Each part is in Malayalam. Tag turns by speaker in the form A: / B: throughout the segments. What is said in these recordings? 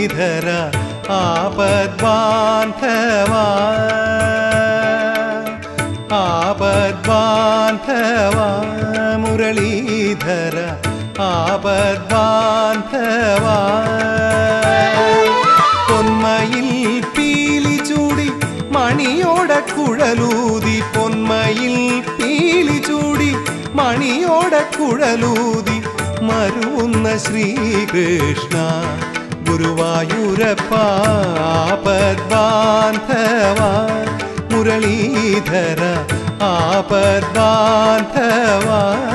A: മുരളീധര ആപദ്ബാന്ധവാ ആപദ്ബാന്ധവാ മുരളീധര ആപദ്ബാന്ധവാ പൊന്മയിൽ പീലി ചൂടി മണിയോട കുഴലൂതി പൊന്മയിൽ പീലി ചൂടി മണിയോട കുഴലൂതി മരുവുന്ന ശ്രീകൃഷ്ണ ഗുരുവായൂരപ്പ ആപദ്ബാന്ധവ മുരളീധര ആപദ്ബാന്ധവ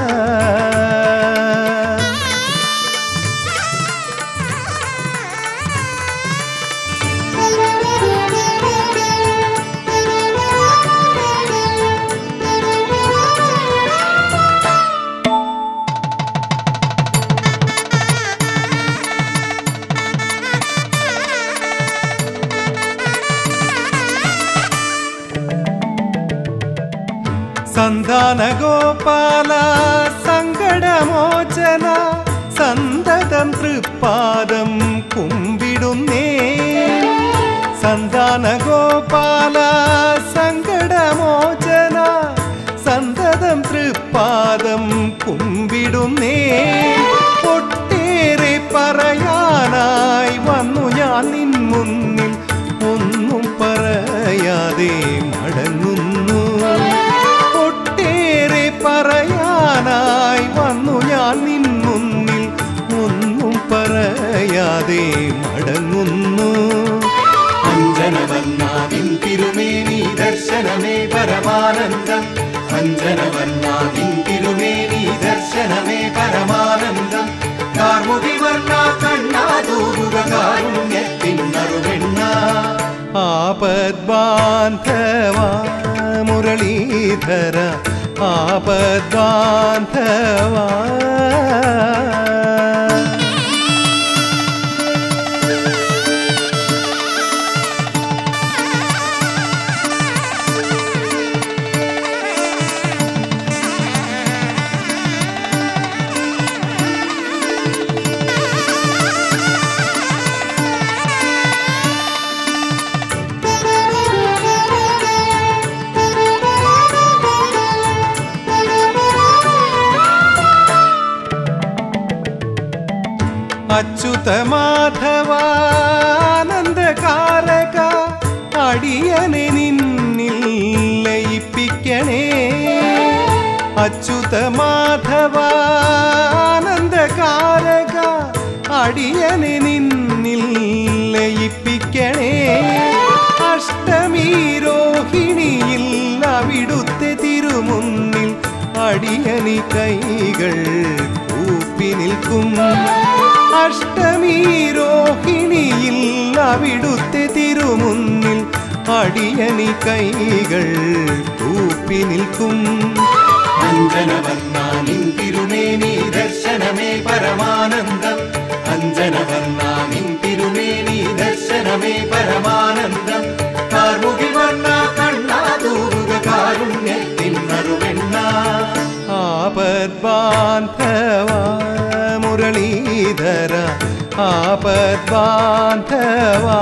A: സന്താന ഗോപാല സങ്കടമോചന സന്തതം തൃപ്പാദം കുമ്പിടുന്നേ സന്താന ഗോപാല സങ്കടമോചന സന്തതം തൃപ്പാദം കുമ്പിടുന്നേ ഒട്ടേറെ പറയാനായി വന്നു ഞാൻ നിൻ മുന്നിൽ ഒന്നും പറയാതെ മടങ്ങുന്നു ഒട്ടേറെ പറയാനായി വന്നു ഞാൻ നിൻ മുന്നിൽ ഒന്നും പറയാതെ മടങ്ങുന്നു
B: അഞ്ജനവർണ്ണാവിൻ തിരുമേനി ദർശനമേ പരമാനന്ദം അഞ്ജനവർണ്ണാവിൻ തിരുമേനി ദർശനമേ പരമാനന്ദം കാർമുകി വർണ്ണ കണ്ണാ തൂകുക കാരുണ്യത്തിൻ നറുവെണ്ണ
A: ആപദ്ബാന്ധവാ മുരളീധര ആപദ്ബാന്ധവാ അച്യുത മാധവാനന്ദകാരക അടിയനെ നിന്നിൽ ലയിപ്പിക്കണേ അച്യുത മാധവാനന്ദകാരക അടിയനെ നിന്നിൽ ലയിപ്പിക്കണേ അഷ്ടമി രോഹിണിയിൽ അവിടുത്തെ തിരുമുന്നിൽ അടിയനി കൈകൾ കൂപ്പി നിൽക്കും അഷ്ടമി രോഹിണിയിൽ അവിടുത്തെ തിരുമുന്നിൽ അടിയനി കൈകൾ കൂപ്പി നിൽക്കും
B: അഞ്ജനവർണ്ണാവിൻ തിരുമേനി ദർശനമേ പരമാനന്ദം അഞ്ജനവർണ്ണാവിൻ തിരുമേനി ദർശനമേ പരമാനന്ദം കാർമുകി വർണ്ണ കണ്ണാ തൂകുക കാരുണ്യത്തിൻ നറുവെണ്ണ
A: ആപദ്ബാന്ധവാ മുരളീധര ആപദ്ബാന്ധവാ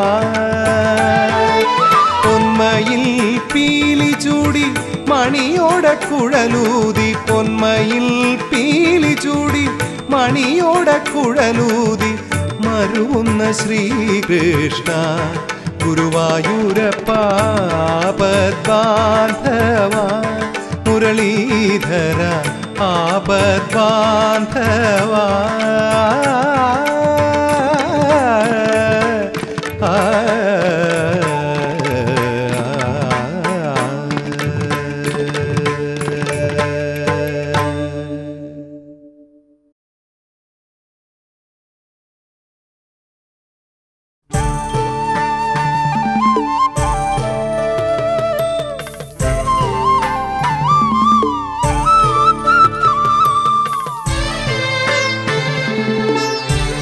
A: പൊന്മയിൽ പീലി ചൂടി മണിയോട കുഴലൂതി പൊന്മയിൽ പീലി ചൂടി മണിയോട കുഴലൂതി മരുവുന്ന ശ്രീകൃഷ്ണ ഗുരുവായൂരപ്പ ആപദ്ബാന്ധവാ മുരളീധര ആപദ്ബാന്ധവാ ആ,
C: ആ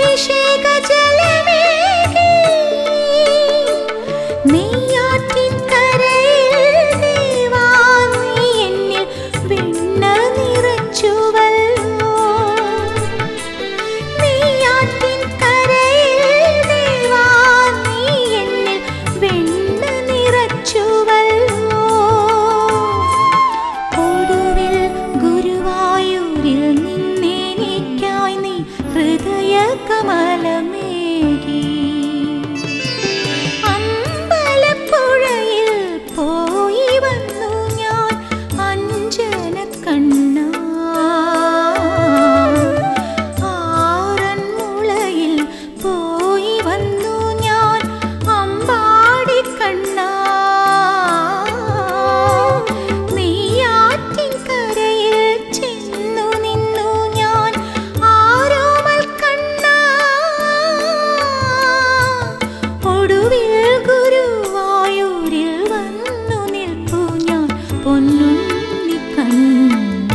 C: അഭിഷേക ജലമേകി നെയ്യാറ്റിൻ കരയിൽ ദേവാ നീ എന്നിൽ വെണ്ണ നിറച്ചുവല്ലോ നെയ്യാറ്റിൻ കരയിൽ ദേവാ നീ എന്നിൽ വെണ്ണ നിറച്ചുവല്ലോ ഒടുവിൽ ഗുരുവായൂരിൽ നിന്നെനിക്കായി നീ ഹൃദയ കമലമേകി അമ്പലപ്പുഴയിൽ പോയി വന്നു ഞാൻ അഞ്ജന കണ്ണ ആറന്മുളയിൽ പോയി വന്നു ഞാൻ അമ്പാടി കണ്ണ നെയ്യാറ്റിൻ കരയിൽ ചെന്നു നിന്നു ഞാൻ ആരോമൽ കണ്ണ ഒടുവിൽ ഗുരുവായൂരിൽ വന്നു നിൽപ്പു ഞാൻ പൊന്നുണ്ണി കണ്ണ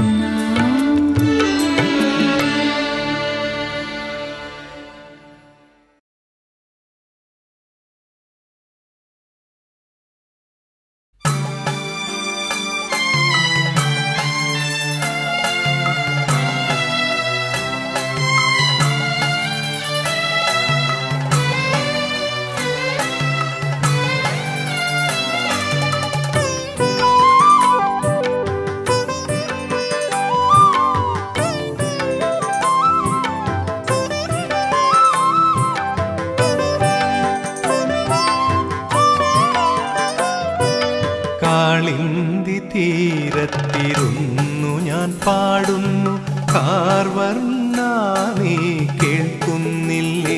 A: കാളിന്തി തീരത്തിരുന്നു ഞാൻ പാടുന്നു കാർവർണ്ണ നീ കേൾക്കുന്നില്ലേ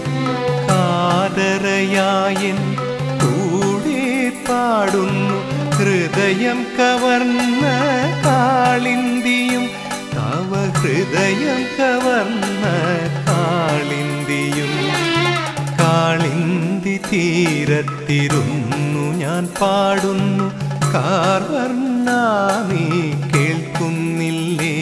A: കാതരയായൻ കൂടെ പാടുന്നു ഹൃദയം കവർന്ന കാളിന്തിയും തവ ഹൃദയം കവർന്ന കാളിന്തിയും കാളിന്തി തീരത്തിരുന്നു ഞാൻ പാടുന്നു കാർവർണ്ണ നീ കേൾക്കുന്നില്ലേ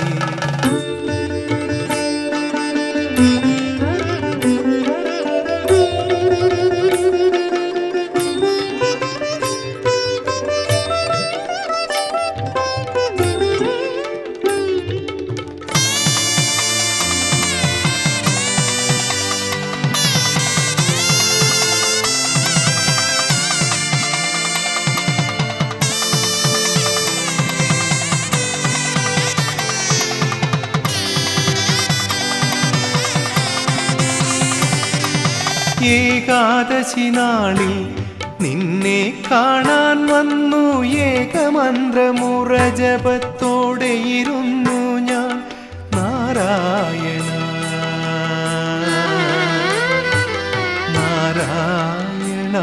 A: ഏകാദശി നാളിൽ നിന്നെ കാണാൻ വന്നു ഏകമന്ത്രമുറ ജപത്തോടെ ഇരുന്നു ഞാൻ നാരായണ നാരായണ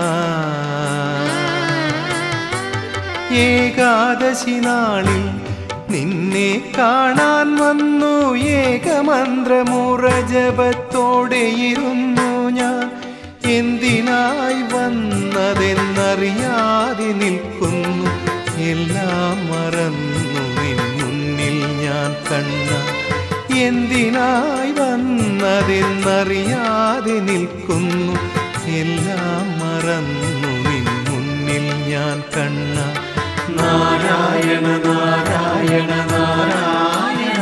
A: ഏകാദശി നാളിൽ നിന്നെ കാണാൻ വന്നു ഏകമന്ത്രമുറ ജപത്തോടെ ഇരുന്നു ഞാൻ എന്തിനായി വന്നതെന്നറിയാതെ നിൽക്കുന്നു എല്ലാം മറന്നു നിൻ മുന്നിൽ ഞാൻ കണ്ണ എന്തിനായി വന്നതെന്നറിയാതെ നിൽക്കുന്നു എല്ലാം മറന്നു നിൻ മുന്നിൽ ഞാൻ കണ്ണ നാരായണ നാരായണ നാരായണ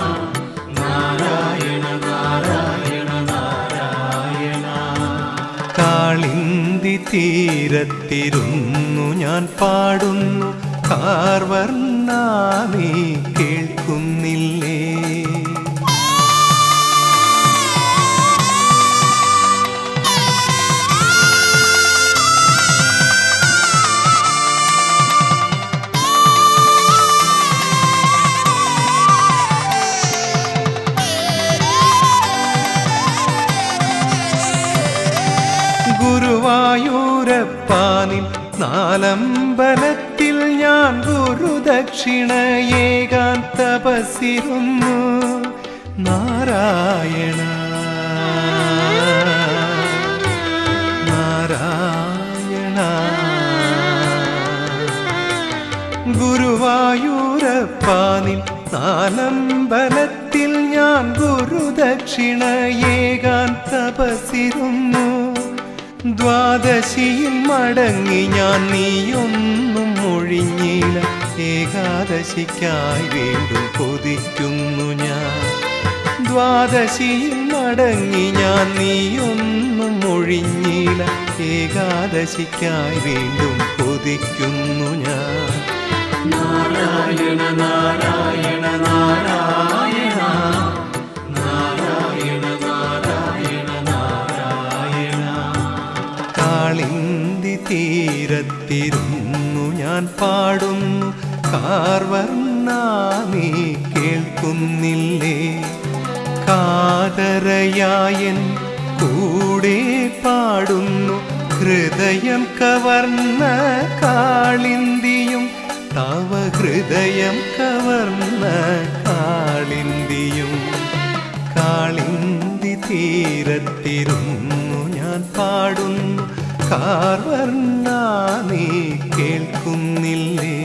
A: നാരായണ നാരായണ നാരായണ കാളിന്തി തീരത്തിരുന്നു ഞാൻ പാടുന്നു കാർവർണ്ണ നീ കേൾക്കുന്നില്ലേ ഗുരുവായൂരപ്പാനിൽ നാലമ്പലത്തിൽ ഞാൻ ഗുരുദക്ഷിണയേകാൻ തപസിരുന്നു നാരായണ നാരായണ ഗുരുവായൂരപ്പാനിൽ നാലമ്പലത്തിൽ ഞാൻ ഗുരുദക്ഷിണയേകാൻ തീരത്തിരുന്നു ദ്വാദശിയിൽ മടങ്ങി ഞാൻ നീയൊന്നും ഒഴിഞ്ഞില്ല ഏകാദശിക്കായി വീണ്ടും കൊതിക്കുന്നു ഞാൻ ദ്വാദശിയിൽ മടങ്ങി ഞാൻ നീയൊന്നും ഒഴിഞ്ഞില്ല ഏകാദശിക്കായി വീണ്ടും കൊതിക്കുന്നു ഞാൻ
B: നാരായണ നാരായണ നാരായണ നാരായണ നാരായണ നാരായണ
A: കാളിന്തി തീരത്തിരുന്നു ഞാൻ പാടുന്നു കാർവർണ്ണ നീ കേൾക്കുന്നില്ലേ കാതരയായൻ കൂടെ പാടുന്നു ഹൃദയം കവർന്ന കാളിന്തിയും തവ ഹൃദയം കവർന്ന കാളിന്തിയും കാളിന്തി തീരത്തിരുന്നു ഞാൻ പാടുന്നു കാർവർണ്ണ നീ കേൾക്കുന്നില്ലേ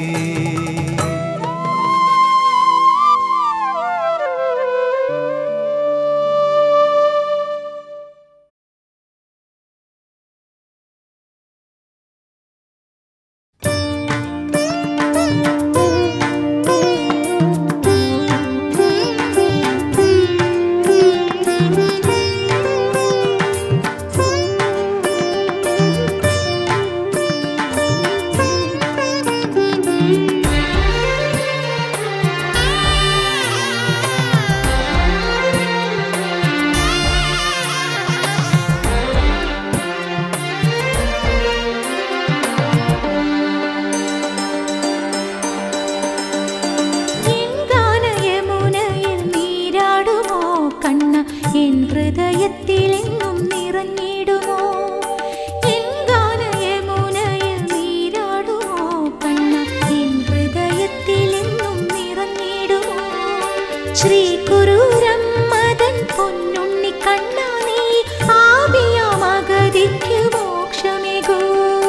C: എൻ ഗാനയമുനയിൽ നീരാടുമോ കണ്ണ എൻ ഹൃദയത്തിലെങ്ങും നിറഞ്ഞിടുമോ എൻ ഗാനയമുനയിൽ നീരാടുമോ കണ്ണ എൻ ഹൃദയത്തിലെങ്ങും നിറഞ്ഞിടുമോ ശ്രീ കുരൂരം മദൻ പൊന്നുണ്ണി കണ്ണ നീ ആവിയാമഗതിക്ക് മോക്ഷമേകൂ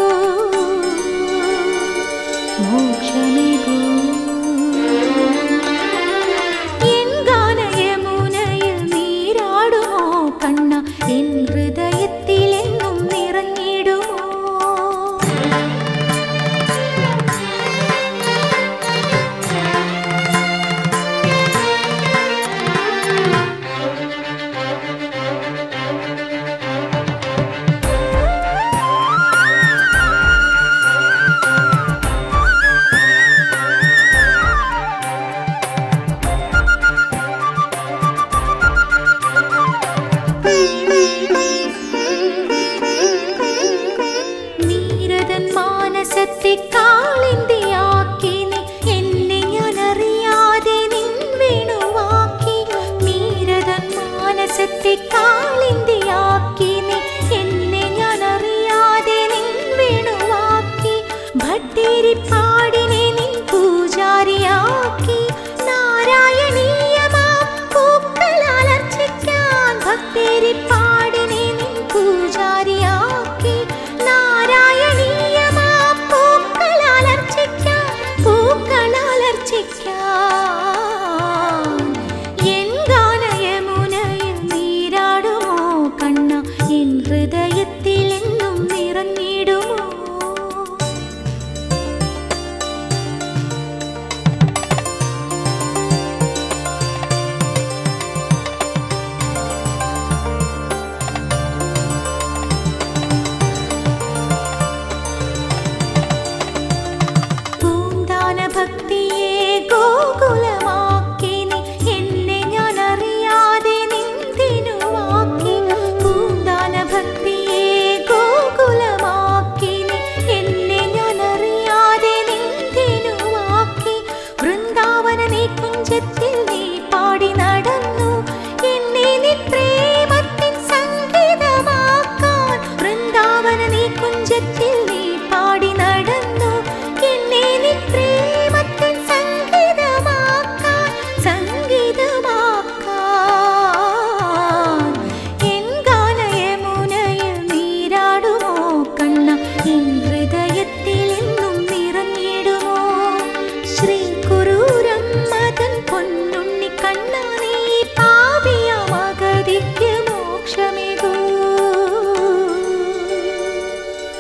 C: മോക്ഷമേകൂ എൻ ഗാനയമുനയിൽ നീരാടുമോ കണ്ണ എൻ ഹൃദയത്തിലെങ്ങും നിറഞ്ഞിടുമോ നീരതൻ മാനസത്തെ കാളിന്തിയാക്കി നീ എന്നെ ഞാൻ അറിയാതെ നിൻ വേണുവാക്കി നീരതൻ മാനസത്തെ കാളിന്തിയാക്കി നീ എന്നെ ഞാൻ അറിയാതെ നിൻ വേണുവാക്കി ഭട്ടേരി പാടിനെ നിൻ പൂജാരിയാക്കി നാരായണീയമാ പൂക്കളാലർച്ചിക്കാൻ ഭക്തേരി പാടിനെ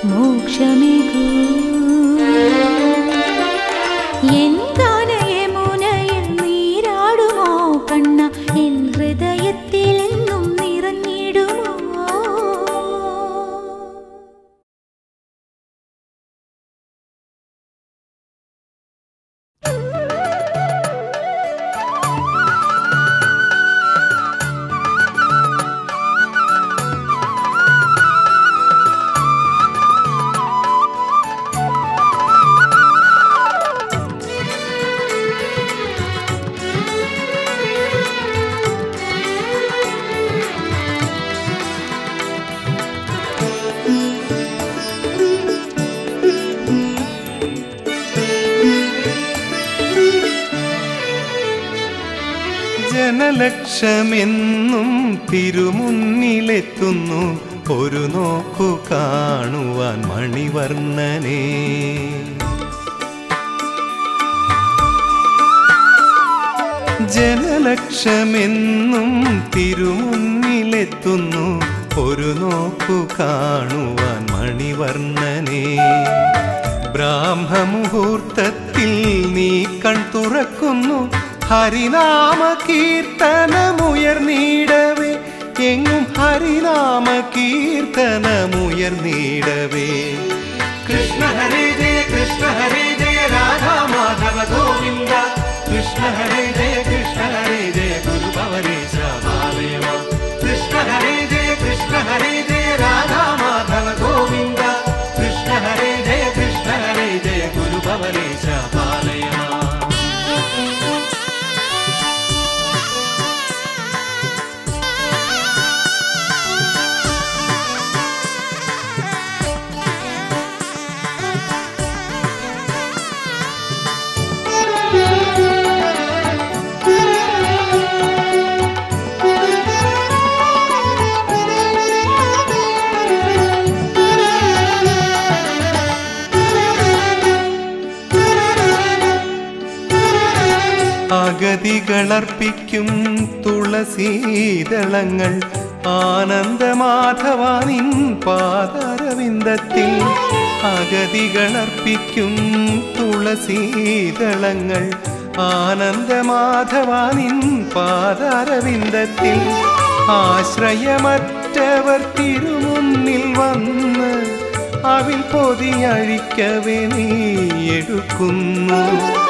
C: മോക്ഷമേകൂ എൻ ഗാനയമുനയിൽ നീരാടുമോ കണ്ണ എൻ ഹൃദയത്തിൽ എന്നും നിറഞ്ഞിടുമോ
A: ജനലക്ഷമെന്നും തിരുമുന്നിലെത്തുന്നു ഒരു നോക്കു കാണുവാൻ മണിവർണ്ണനെ ജനലക്ഷമെന്നും തിരുമുന്നിലെത്തുന്നു ഒരു നോക്കു കാണുവാൻ മണിവർണ്ണനെ ബ്രാഹ്മമുഹൂർത്തത്തിൽ നീ കൺ തുറക്കുന്നു ഹരിനാമ കീർത്തനമുയർന്നീടവേ എങ്ങും ഹരിനാമ കീർത്തനമുയർന്നീടവേ
B: കൃഷ്ണ ഹരേ ജയ കൃഷ്ണ ഹരേ ജയ രാധാ മാധവ ഗോവിന്ദ കൃഷ്ണ ഹരേ ജയ കൃഷ്ണ ഹരേ ജയ ഗുരുഭവനേശ ബാലയവ കൃഷ്ണ ഹരേ ജയ കൃഷ്ണ ഹരേ ജയ രാധാ മാധവ ഗോവിന്ദ കൃഷ്ണ ഹരേ ജയ കൃഷ്ണ ഹരേ ജയ ഗുരുഭവനേശ ബാലയവ
A: അഗതികളർപ്പിക്കും തുളസീതളങ്ങൾ ആനന്ദമാധവാനിൻ പാദരവിന്ദത്തിൽ അഗതികളർപ്പിക്കും തുളസീതളങ്ങൾ ആനന്ദമാധവാനിൻ പാദരവിന്ദത്തിൽ ആശ്രയമറ്റവർ തിരുമുന്നിൽ വന്ന് അവിൽ പൊതിയഴിക്കവേ നീ എടുക്കുന്നു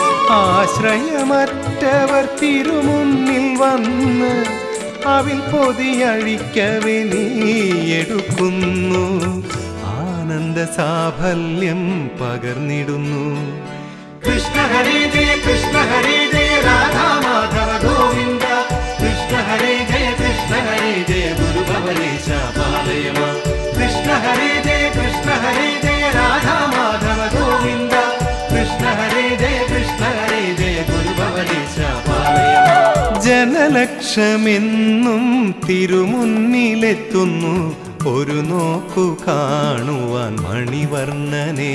A: ആശ്രയമറ്റവർ തിരുമുന്നിൽ വന്ന് അവിൽ പൊതിയഴിക്കവേ നീ എടുക്കുന്നു ആനന്ദ സാഫല്യം പകർന്നിടുന്നു
B: കൃഷ്ണ ഹരേ ജയ കൃഷ്ണ ഹരേ ജയ രാധാ മാധവ ഗോവിന്ദ കൃഷ്ണ ഹരേ ജയ കൃഷ്ണ ഹരേ ജയ ഗുരുഭവനേശ ബാലയവ കൃഷ്ണ ഹരേ ജയ കൃഷ്ണ ഹരേ ജയ രാധാ മാധവ ഗോവിന്ദ കൃഷ്ണ ഹരേ ജയ കൃഷ്ണ ഹരേ ജയ ഗുരുഭവനേശ ബാലയവ
A: ജനലക്ഷമെന്നും തിരുമുന്നിലെത്തുന്നു ഒരു നോക്കു കാണുവാൻ മണിവർണ്ണനെ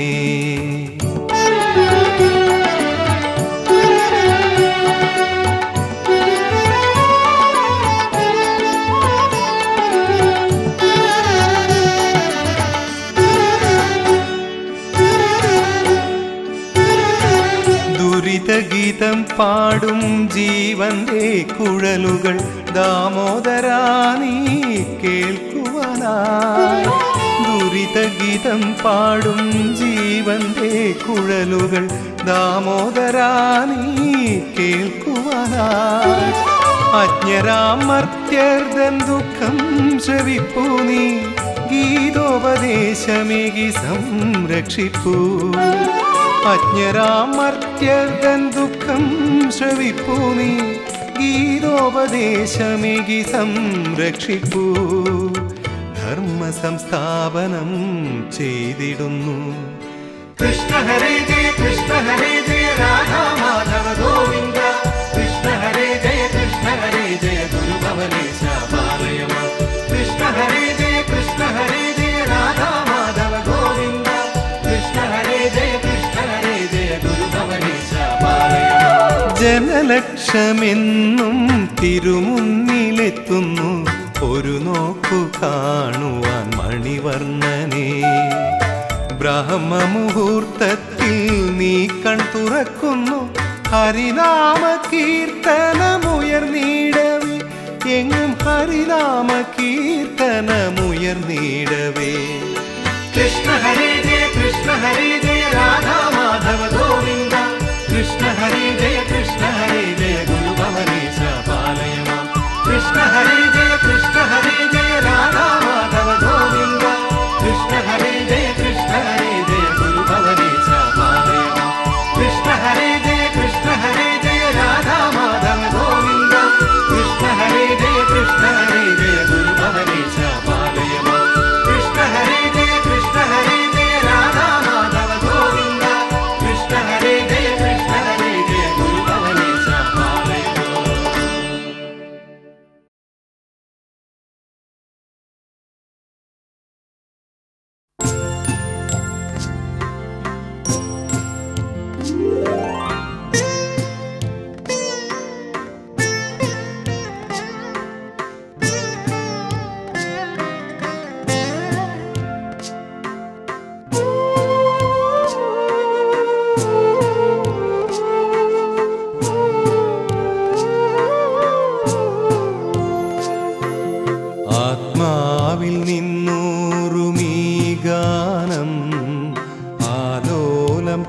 A: ദുരിതഗീതം പാടും ജീവന്റെ കുഴലുകൾ ദാമോദരാ നീ കേൾക്കുവാനായി ദുരിതഗീതം പാടും ജീവന്റെ കുഴലുകൾ ദാമോദരാ നീ കേൾക്കുവാനായി അജ്ഞരാമർത്യർദൻ ദുഃഖം ശ്രവിപ്പൂ നീ ഗീതോപദേശമേകി സംരക്ഷിപ്പൂ അജ്ഞരാമർത്യർദൻ ദുഃഖം ശ്രവിപ്പൂ നീ ഗീതോപദേശമേകി സംരക്ഷിപ്പൂ ധർമ്മ സംസ്ഥാപനം ചെയ്തിടുന്നു
B: കൃഷ്ണ ഹരേ ജയ കൃഷ്ണ ഹരേ ജയ രാധാ മാധവ ഗോവിന്ദ കൃഷ്ണ ഹരേ ജയ കൃഷ്ണ ഹരേ ജയ ഗുരുഭവനേശ ബാലയവ കൃഷ്ണ ഹരേ ജയ കൃഷ്ണ ഹരേ ജയ രാധാ മാധവ ഗോവിന്ദ കൃഷ്ണ ഹരേ ജയ കൃഷ്ണ ഹരേ ജയ ഗുരുഭവനേശ ബാലയവ
A: ജനലക്ഷമെന്നും തിരുമുന്നിലെത്തുന്നു ഒരു നോക്കു കാണുവാൻ മണിവർണ്ണനെ ബ്രഹ്മമുഹൂർത്തത്തിൽ നീ കൺ തുറക്കുന്നു ഹരിനാമ കീർത്തനമുയർന്നീടവേ എങ്ങും ഹരിനാമ കീർത്തനമുയർന്നീടവേ
B: കൃഷ്ണ ഹരേ ജയ കൃഷ്ണ ഹരേ ജയ രാധാ മാധവ ഗോവിന്ദ കൃഷ്ണ ഹരേ ജയ കൃഷ്ണ ഹരേ ജയ ഗുരുഭവനീശ പാലയമ കൃഷ്ണ ഹരേ ജയ കൃഷ്ണ ഹരേ ജയ രാധാ മാധവ ഗോവിന്ദ കൃഷ്ണ ഹരേ ജയ കൃഷ്ണ ഹരേ ജയ ഗുരുഭവനീശ പാലയമ കൃഷ്ണ ഹരേ ജയ കൃഷ്ണ ഹരേ ജയ രാധാ മാധവ ഗോവിന്ദ കൃഷ്ണ ഹരേ ജയ കൃഷ്ണ ഹരേ ജയ ഗുരുഭവനീശ പാലയമ കൃഷ്ണ ഹരേ ജയ കൃഷ്ണ ഹരേ ജയ രാധാ മാധവ ഗോവിന്ദ കൃഷ്ണ ഹരേ ജയ കൃഷ്ണ ഹരേ ജയ ഗുരുഭവനീശ പാലയമ
A: ആത്മാവിൽ നിന്നൂറുമീ ഗാനം ആലോലം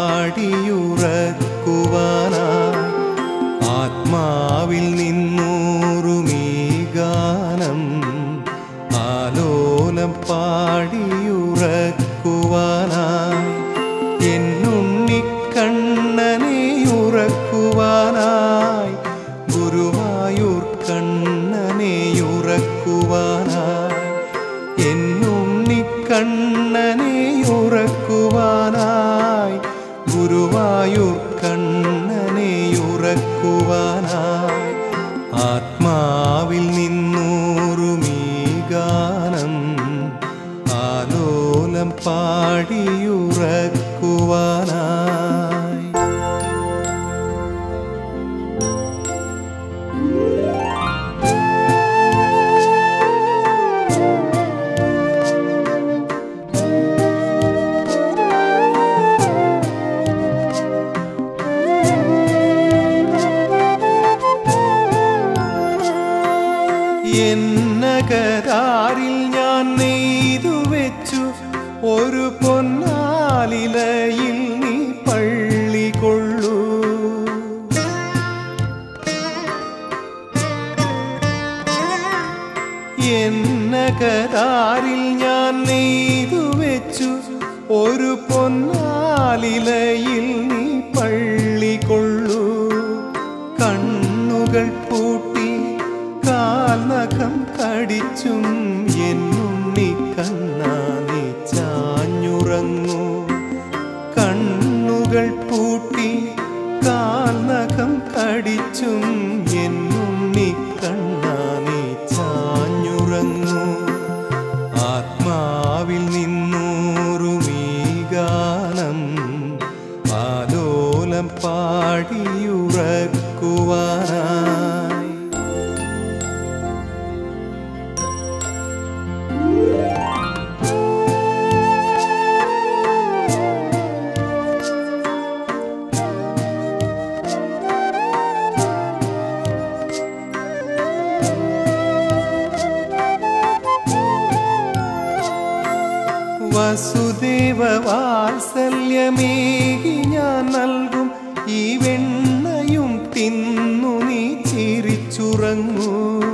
A: പാടിയുറക്കുവാനായി ആത്മാവിൽ നിന്നൂറുമീ ഗാനം ആലോലം പാടിയുറക്കുവാനായി എന്നുണ്ണിക്കണ്ണനെ ഉറക്കുവാനായി ഗുരുവായൂർ കണ്ണനെ ഉറക്കുവാനായി എന്നുണ്ണിക്കണ്ണനെ ഉറക്കുവാനായി ഗുരുവായൂർ കണ്ണനെ ഉറക്കുവാനായി ആത്മാവിൽ നിന്നൂറുമീ ഗാനം ആലോലം പാടിയുറക്കുവാനായി എന്നകരാറിൽ ഞാൻ നെയ്തു വെച്ചു ഒരു പൊന്നാലിലയിൽ നീ പള്ളി കൊള്ളൂ എന്നകരാറിൽ ഞാൻ നെയ്തു വെച്ചു ഒരു പൊന്നാലിലയിൽ നീ പള്ളി കൊള്ളൂ കണ്ണുകൾ പൂട്ടി കാൽനഖം കടിച്ചും എന്നുണ്ണി കണ്ണാ നീ ചാഞ്ഞുറങ്ങൂ കണ്ണുകൾ പൂട്ടി കാൽനഖം കടിച്ചും എന്നുണ്ണി കണ്ണാ നീ ചാഞ്ഞുറങ്ങൂ ആത്മാവിൽ നിന്നൂറുമീ ഗാനം ആലോലം പാടിയുറക്കുവാനായി വസുദേവ വാത്സല്യമേകി ഞാൻ നൽകും ഈ വെണ്ണയും തിന്നു നീ ചിരിച്ചുറങ്ങൂ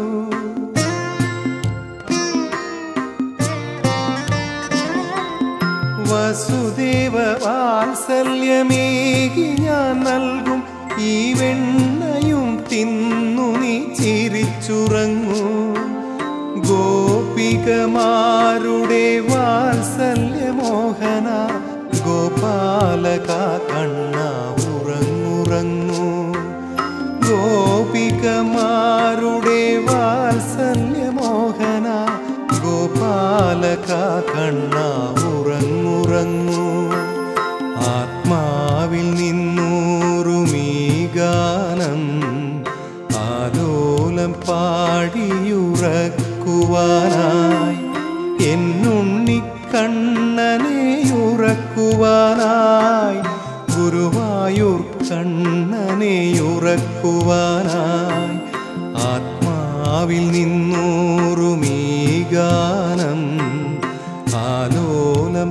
A: വസുദേവ വാത്സല്യമേകി ഞാൻ നൽകും ഈ വെണ്ണയും തിന്നു നീ ചിരിച്ചുറങ്ങൂ ഗോപികമാരുടെ വാത്സല്യമോഹന ഗോപാലക കണ്ണ ഉറങ്ങുറങ്ങൂ ഗോപികമാരുടെ വാത്സല്യമോഹന ഗോപാലക കണ്ണ ഉറങ്ങുറങ്ങൂ ആത്മാവിൽ നിന്നൂറുമീ ഗാനം ആലോലം പാടിയുറക്കുവാനായി എന്നുണ്ണിക്കണ്ണനെ ഗാനം ആലോലം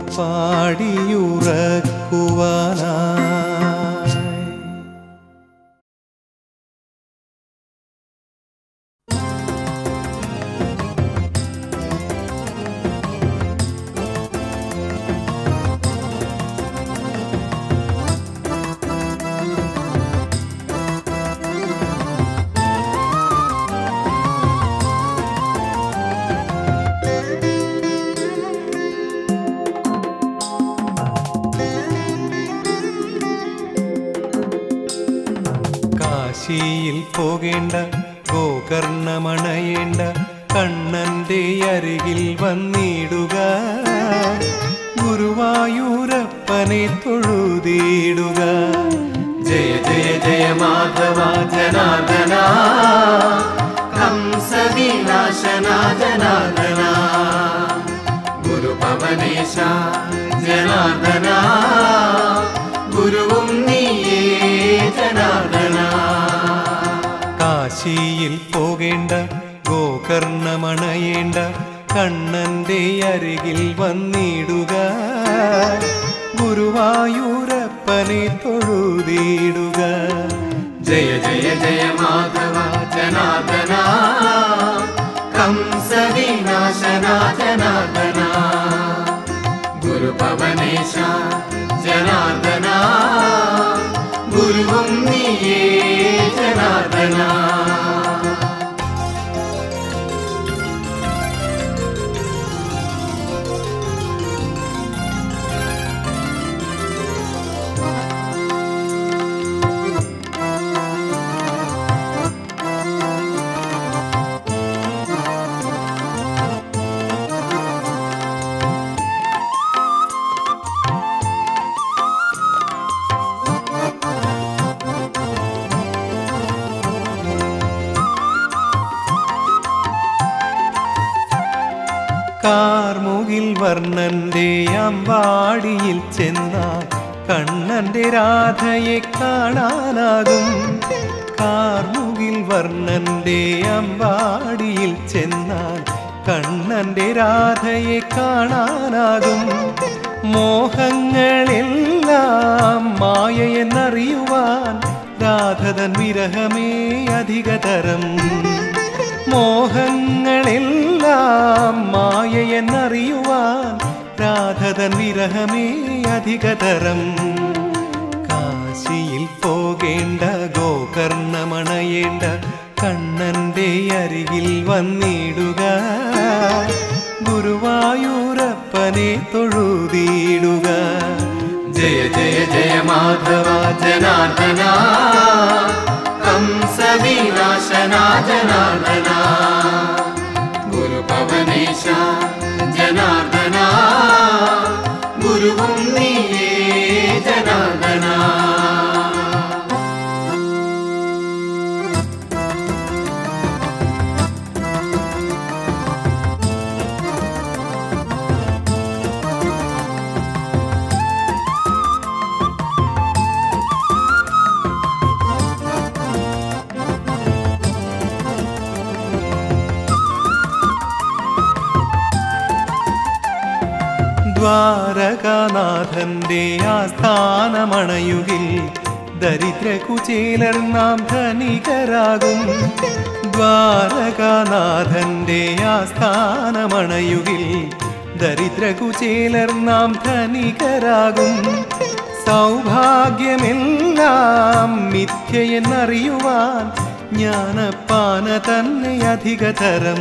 A: പാടിയുറക്കുവാനായി കാശിയിൽ പോകേണ്ട ഗോകർണമണയേണ്ട കണ്ണന്റെ അരികിൽ വന്നിടുക ഗുരുവായൂരപ്പനെ തൊഴുതിയിടുക
B: ജയ ജയ ജയ മാധവ ജനാർദ്ദന ഹംസവിനാശന ജനാർദ്ദന ഗുരുപവനേശ ജനാർദ്ദന ഗുരുവും നീയേ ജനാർദ്ദന
A: കാശിയിൽ പോകേണ്ട ഗോകർണമണയേണ്ട കണ്ണന്റെ അരികിൽ വന്നിടുക ഗുരുവായൂരപ്പനെ തൊഴുതിയിടുക
B: ജയ ജയ ജയ മാധവ ജനാർദ്ദന കംസവിനാശന ജനാർദ്ദന ഗുരുപവനേശ ജനാർദ്ദന ഗുരുവും നീയേ ജനാർദ്ദന
A: കാർമുകിൽ വർണ്ണന്റെ അമ്പാടിയിൽ ചെന്നാൽ കണ്ണന്റെ രാധയെ കാണാനാകും കാർമുകിൽ വർണ്ണന്റെ അമ്പാടിയിൽ ചെന്നാൽ കണ്ണന്റെ രാധയെ കാണാനാകും മോഹങ്ങളെല്ലാം മായയെന്നറിയുവാൻ രാധതൻ വിരഹമേ അധികതരം മോഹങ്ങളെല്ലാം മായയെന്നറിയുവാൻ രാധതൻ വിരഹമേ അധികതരം കാശിയിൽ പോകേണ്ട ഗോകർണമണയേണ്ട കണ്ണന്റെ അരികിൽ വന്നിടുക ഗുരുവായൂരപ്പനെ തൊഴുതിയിടുക
B: ജയ ജയ ജയ മാധവ ജനാർദ്ദന കംസവിനാശന ജനാർദ്ദന ഗുരുപവനേശ ജനാർദ്ദന ഗുരുവും നീയേ ജനാർദ്ദന
A: ദ്വാരകാനാഥന്റെ ആസ്ഥാനമണയുകിൽ ദരിദ്രകുചേലർ നാം ധനികരാകും ദ്വാരകാനാഥന്റെ ആസ്ഥാനമണയുകിൽ ദരിദ്രകുചേലർ നാം ധനികരാകും സൗഭാഗ്യമെല്ലാം മിഥ്യയെന്നറിയുവാൻ ജ്ഞാനപ്പാന തന്നെ അധികതരം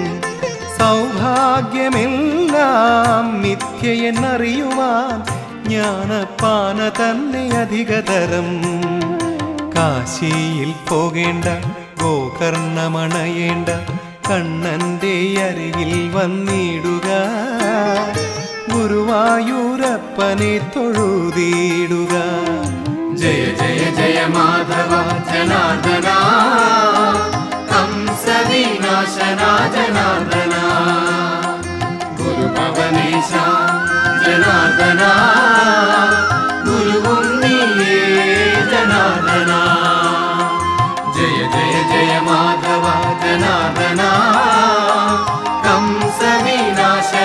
A: സൗഭാഗ്യമെല്ലാം മിഥ്യയെന്നറിയുവാൻ ജ്ഞാനപ്പാന തന്നെ അധികതരം കാശിയിൽ പോകേണ്ട ഗോകർണമണയേണ്ട കണ്ണന്റെ അരികിൽ വന്നിടുക ഗുരുവായൂരപ്പനെ തൊഴുതിയിടുക
B: ജയ ജയ ജയ മാധവ ജനാർദ്ദന കംസവിനാശന ജനാർദ്ദന ഗുരുപവനേശ ജനാർദ്ദന ഗുരുവും നീയേ ജനാർദ്ദന ജയ ജയ ജയ മാധവ ജനാർദ്ദന കംസവിനാശന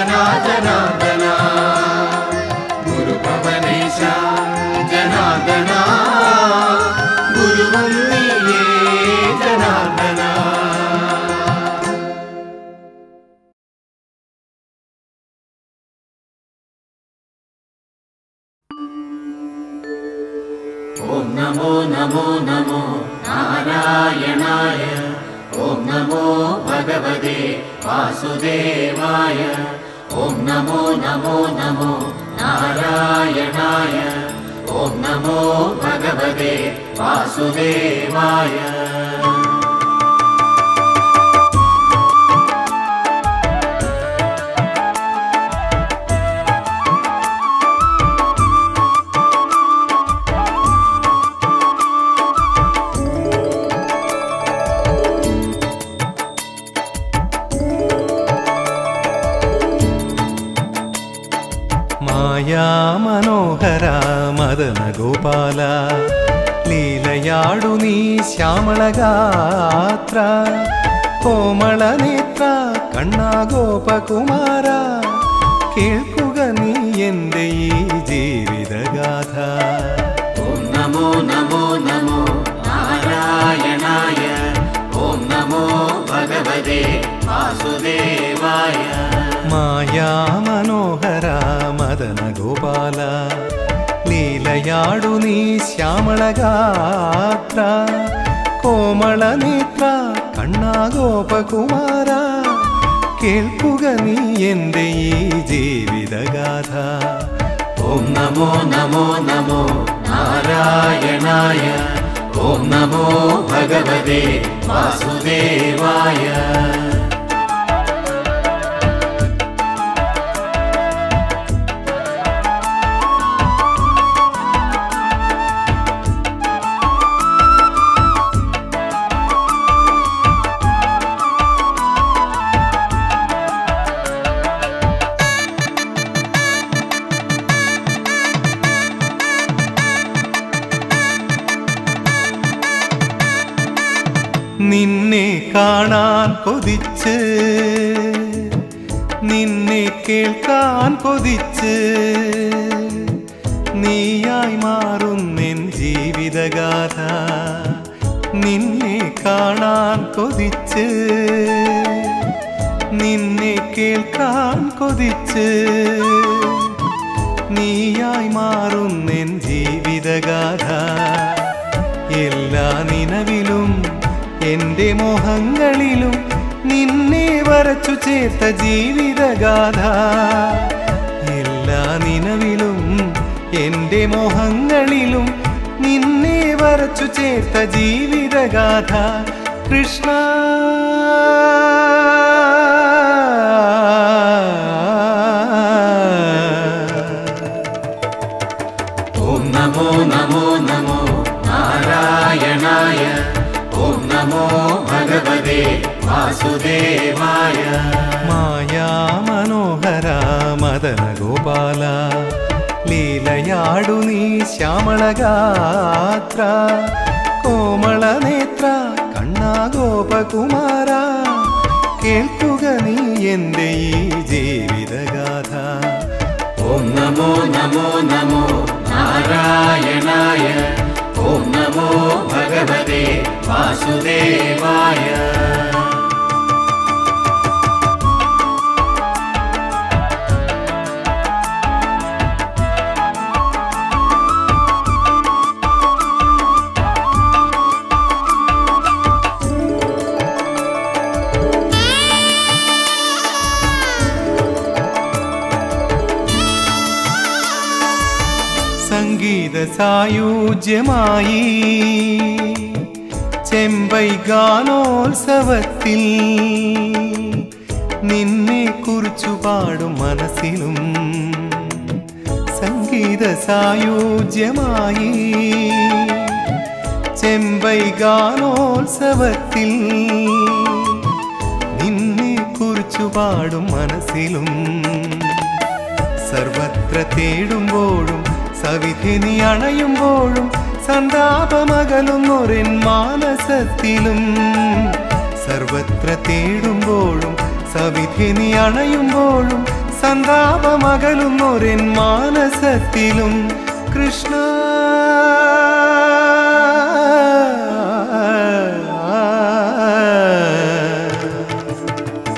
B: ॐ नमो नमो नमो नारायणाय ॐ नमो भगवते वासुदेवाय ॐ नमो नमो नमो नारायणाय ॐ नमो भगवते वासुदेवाय
A: മായാമനോഹര മദന ഗോപാല ലീലയാടു നീ ശ്യാമളഗാത്ര കോമള നേത്ര കണ്ണാ ഗോപകുമാര കേൾക്കുക നീ എൻ്റെ ഈ ജീവിതഗാഥ
B: ॐ नमो नमो नमो नारायणाय ॐ नमो भगवते वासुदेवाय
A: മായാമനോഹര മദന ഗോപാല ലീലയാടു നീ ശ്യാമളഗാത്ര കോമള നേത്ര കണ്ണാ ഗോപകുമാര കേൾക്കുക നീ എൻ്റെ ഈ ജീവിതഗാഥ
B: ॐ नमो नमो नमो नारायणाय ॐ नमो भगवते वासुदेवाय
A: നിന്നെ കാണാൻ കൊതിച്ച് നിന്നെ കേൾക്കാൻ കൊതിച്ച് നീയായി മാറുന്നെൻ ജീവിതഗാഥ നിന്നെ കാണാൻ കൊതിച്ച് നിന്നെ കേൾക്കാൻ കൊതിച്ച് നീയായി മാറുന്നെൻ ജീവിതഗാഥ എല്ലാ നിലവിലും എൻ്റെ മോഹങ്ങളിലും നിന്നെ വരച്ചു ചേർത്ത ജീവിതഗാഥ എല്ലാ നിലവിലും എൻ്റെ മോഹങ്ങളിലും നിന്നെ വരച്ചു ചേർത്ത ജീവിതഗാഥ കൃഷ്ണ
B: ॐ नमो नमो नमो नारायणाय ॐ नमो भगवते वासुदेवाय
A: മായാമനോഹര മദന ഗോപാല ലീലയാടു നീ ശ്യാമളഗാത്ര കോമള നേത്ര കണ്ണാ ഗോപകുമാര കേൾക്കുക നീ എൻ്റെ ഈ ജീവിതഗാഥ
B: ॐ नमो नमो नमो नारायणाय ॐ नमो भगवते वासुदेवाय
A: സംഗീത സായുജ്യമായി ചെമ്പൈ ഗാനോത്സവത്തിൽ നിന്നെ കുറിച്ചു പാടും മനസ്സിലും സംഗീത സായുജ്യമായി ചെമ്പൈ ഗാനോത്സവത്തിൽ നിന്നെ കുറിച്ചു പാടും മനസ്സിലും സർവത്ര തേടുമ്പോഴും സവിധി നീ അണയുമ്പോഴും സന്താപമകലുന്നൊരെൻ മാനസത്തിലും സർവത്ര തേടുമ്പോഴും സവിധി നീ അണയുമ്പോഴും സന്താപമകലുന്നൊരെൻ മാനസത്തിലും കൃഷ്ണ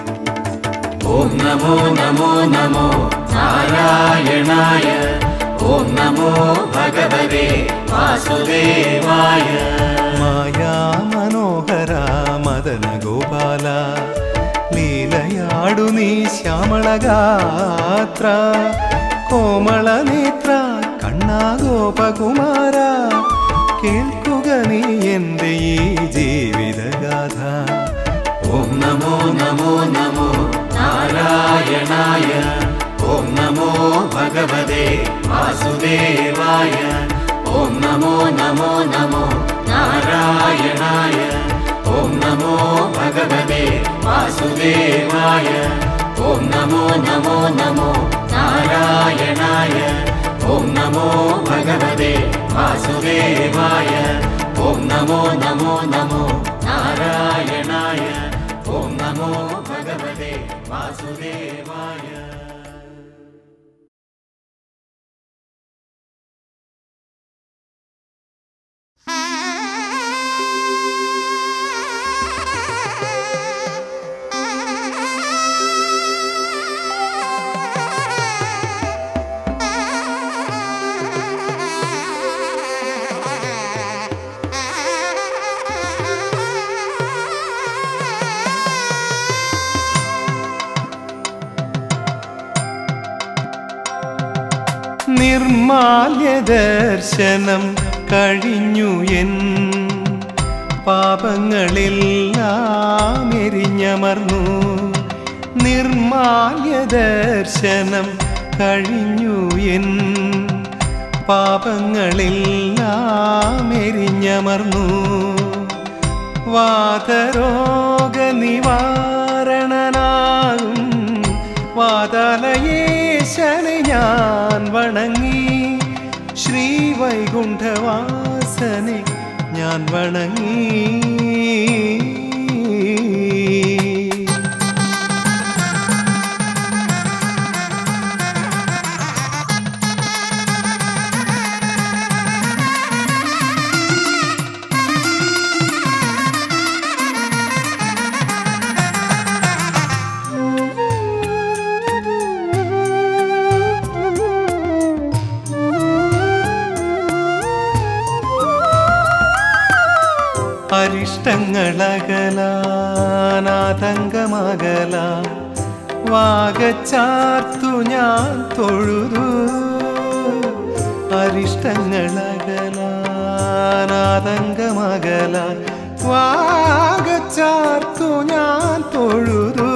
B: ॐ नमो नमो नमो नारायणाय ॐ ഓം നമോ ഭഗവതേ വാസുദേവായ
A: മായാ മനോഹര മദന ഗോപാല ലീലയാടു നീ ശ്യാമളഗാത്ര കോമള നേത്ര കണ്ണാ ഗോപകുമാര കേൾക്കുക നീ എൻ്റെ ഈ ജീവിതഗാഥ
B: ഓം നമോ നമോ നമോ നാരായണായ ഓം നമോ ഭഗവതേ വാസുദേവായ ഓം നമോ നമോ നമോ നാരായണായ ഓം നമോ ഭഗവതേ വാസുദേവായ ഓം നമോ നമോ നമോ നാരായണായ ഓം നമോ ഭഗവതേ വാസുദേവായ ഓം നമോ നമോ നമോ നാരായണായ ഓം നമോ ഭഗവതേ വാസുദേവായ
A: നിർമാല്യ ദർശനം കഴിഞ്ഞു എൻ പാപങ്ങളെല്ലാം എരിഞ്ഞമർന്നു നിർമാല്യ ദർശനം കഴിഞ്ഞു എൻ പാപങ്ങളെല്ലാം എരിഞ്ഞമർന്നു വാതരോഗ നിവാരണനാകും വാതാലയേശനെ ഞാൻ വണങ്ങി ശ്രീ വൈകുണ്ഠവാസനെ ഞാൻ വണങ്ങി അരിഷ്ടങ്ങളകലാനാതങ്കമകല വാഗച്ചാർത്തു ഞാൻ തൊഴുതു അരിഷ്ടങ്ങളകലാനാതങ്കമകല വാഗച്ചാർത്തു ഞാൻ തൊഴുതു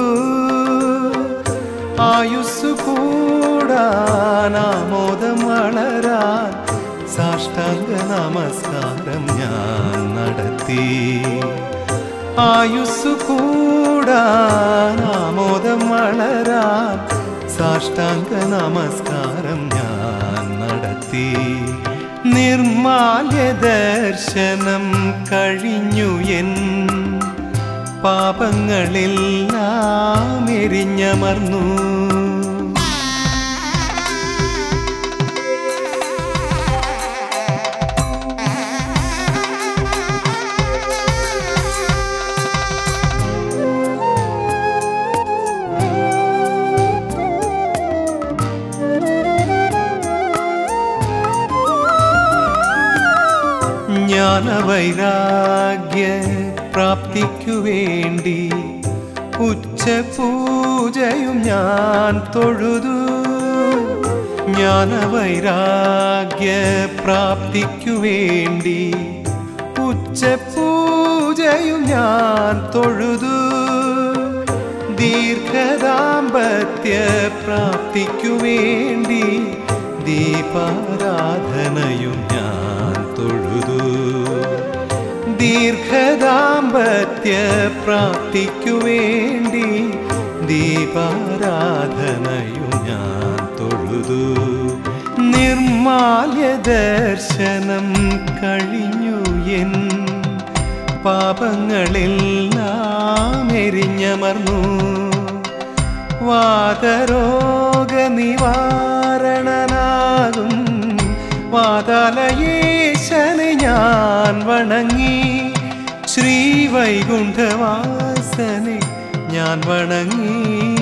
A: ആയുസ്സു കൂടാൻ ആമോദം വളരാൻ സാഷ്ടാംഗ നമസ്കാരം ഞാൻ നടത്തി ആയുസ്സു കൂടാൻ ആമോദം വളരാൻ സാഷ്ടാംഗ നമസ്കാരം ഞാൻ നടത്തി നിർമാല്യ ദർശനം കഴിഞ്ഞു എൻ പാപങ്ങളെല്ലാം എരിഞ്ഞമർന്നു ജ്ഞാനവൈരാഗ്യ പ്രാപ്തിക്കു വേണ്ടി ഉച്ചപൂജയും ഞാൻ തൊഴുതു ജ്ഞാനവൈരാഗ്യ പ്രാപ്തിക്കു വേണ്ടി ഉച്ചപൂജയും ഞാൻ തൊഴുതു ദീർഘദാമ്പത്യ പ്രാപ്തിക്കു വേണ്ടി ദീപാരാധനയും ഞാൻ തൊഴുതു ദീർഘദാമ്പത്യ പ്രാപ്തിക്കു വേണ്ടി ദീപാരാധനയും ഞാൻ തൊഴുതു നിർമാല്യ ദർശനം കഴിഞ്ഞു എൻ പാപങ്ങളെല്ലാം എരിഞ്ഞമർന്നു വാതരോഗ നിവാരണനാകും വാതാലയേശനെ ഞാൻ വണങ്ങി ശ്രീ വൈകുണ്ഠവാസനെ ഞാൻ വണങ്ങി